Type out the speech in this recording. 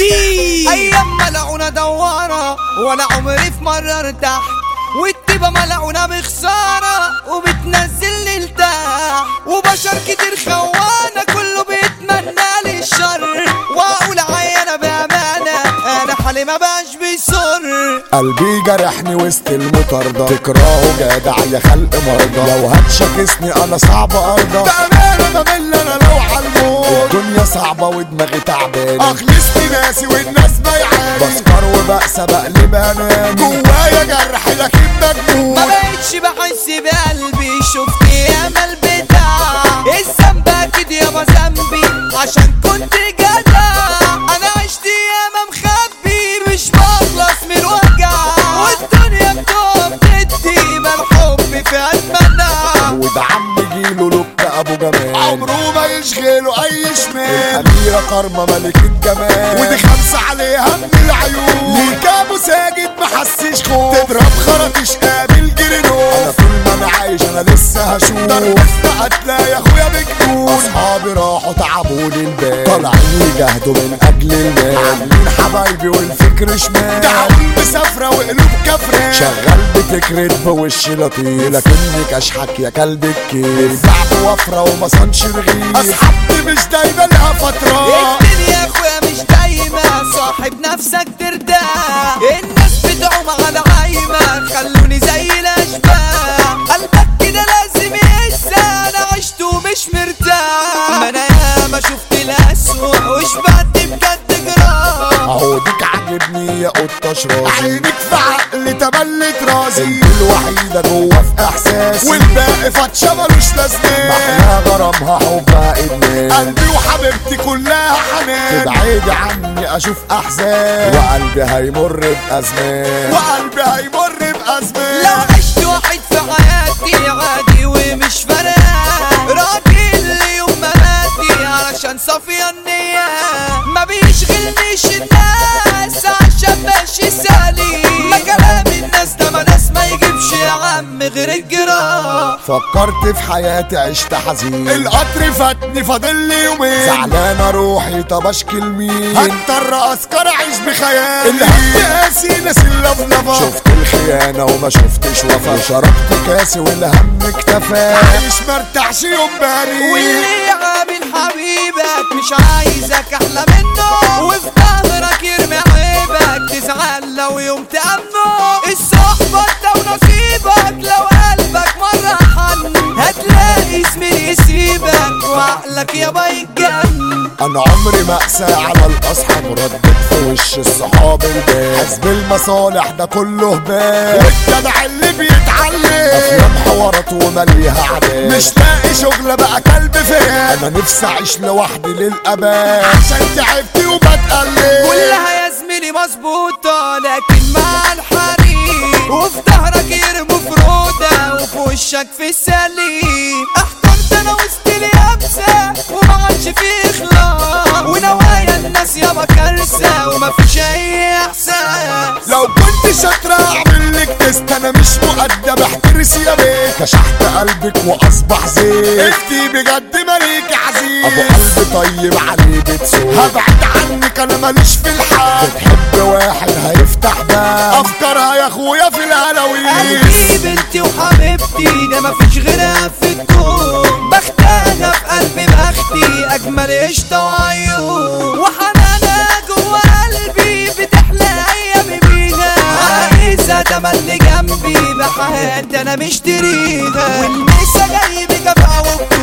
دي ايام ملعونة دوارة ولا عمري في مرة ارتاح والتبة ملعونة بخسارة وبتنزلني لتحت وبشر كتير خوانة كله بيتمنى لي الشر واقول عيانة بأمانة انا حالي ما بقاش بيسر قلبي جرحني وسط المطاردة تكرهه جدع يا خلق مرضى لو هتشاكسني انا صعب ارضى بأمانة بمل انا لو عالموت الدنيا صعبة ودماغي تعبانة اخلصني ناسي والناس بايعاني بسكر وبأسى بقلب اناني جوايا جرح لكن مجنون ما بقتش بحس بقلبي شفت ياما البتاع الذنب اكيد يابا ذنبي عشان كنت جدع انا عشت ياما مخبي مش بخلص من الوجع والدنيا بتقف تدي ما الحب في اتمنى وده عم جيله لك ابو جمال عمره ما يشغله اي شمال الاميره كرمه ملك الجمال ودي خمسه عليها من العيون ليك ابو ساجد محسش خوف تضرب خرطش قابل جرينو انا طول ما انا عايش انا لسه هشوف ضربت هتلاقي يا اخويا بجنون اصحابي راحوا تعبوا لي البال طالعين يجاهدوا من اجل المال عاملين حبايبي والفكر شمال دعوين مسافره وقلوب كفران شغال بتكرد بوش لطيف لكني كشحك يا كلب الكيف بعد وفره وما صنش رغيف اصحابي مش دايما لها فتره الدنيا يا اخويا مش دايما صاحب نفسك ترتاح الناس بتعوم على عايمة خلوني زي الاشباح قلبك كده لازم يهزة انا عشت ومش مرتاح ما انا ياما شفت الاسوأ وشبعت بجد جراح عودك عاجبني يا قطة شرازي عينك في عقلي تملت راسي انت الوحيدة جوه في احساسي والباقي فتشة ملوش لازمة محلاها غرامها حبها ادمان قلبي وحبيبتي كلها حنان تبعدي عني اشوف احزان وقلبي هيمر بازمان وقلبي هيمر بازمان لو عشت واحد في حياتي عادي ومش فارقة راجل يوم مماتي علشان صافية النية ما بيشغلنيش الناس عشان ماشي سليم ما كلام الناس ده ما ناس ما يجيبش يا عم غير الجراح فكرت في حياتي عشت حزين القطر فاتني فاضل لي يومين زعلانة روحي طب اشكي لمين هضطر اسكر اعيش بخيال الهم قاسي ناس اللفلفة شفت الخيانة وما شفتش وفا وشربت كاسي والهم اكتفى عايش مرتاحش يوم باري واللي عامل حبيبك مش عايزك احلى منه وفي ظهرك يرمي عيبك تزعل لو يوم تأمنه الصحبة انت ونصيبك لو قلبك مرة حن هتلاقي زميل يسيبك وعقلك يابا يتجن انا عمري ما اقسى على الاصحاب ردت في وش الصحاب الباب حزب المصالح ده كله هبال والجدع اللي بيتعلم افلام حوارات ومليها عذاب مش لاقي شغل بقى كلب فيها انا نفسي اعيش لوحدي للابد عشان تعبت وبتقلب كلها يا زميلي مظبوطة لكن مع الحريم وفي ظهرك يرموا فرودة وفي وشك في السليم احترت انا وسط اليابسة وما عادش في اخلاص ونوايا الناس يابا كارثة وما فيش اي احساس لو كنت شاطرة اعمل لك تست انا مش مؤدب احترس يا بيت كشحت قلبك واصبح زيت اختي بجد مالك عزيز ابو قلب طيب عليه بتسوق هبعد عنك انا ماليش في الحال بتحب واحد هيفتح باب افكارها يا اخويا في الهلاويل قلبي بنتي وحبيبتي ده مفيش غيرها في الكون بختها في قلبي بختي اجمل قشطة وعيون وحنانها جوا قلبي بتحلى ايامي بيها عايزة تملي جنبي بحياتي انا مشتريها والنسا جاي بجفا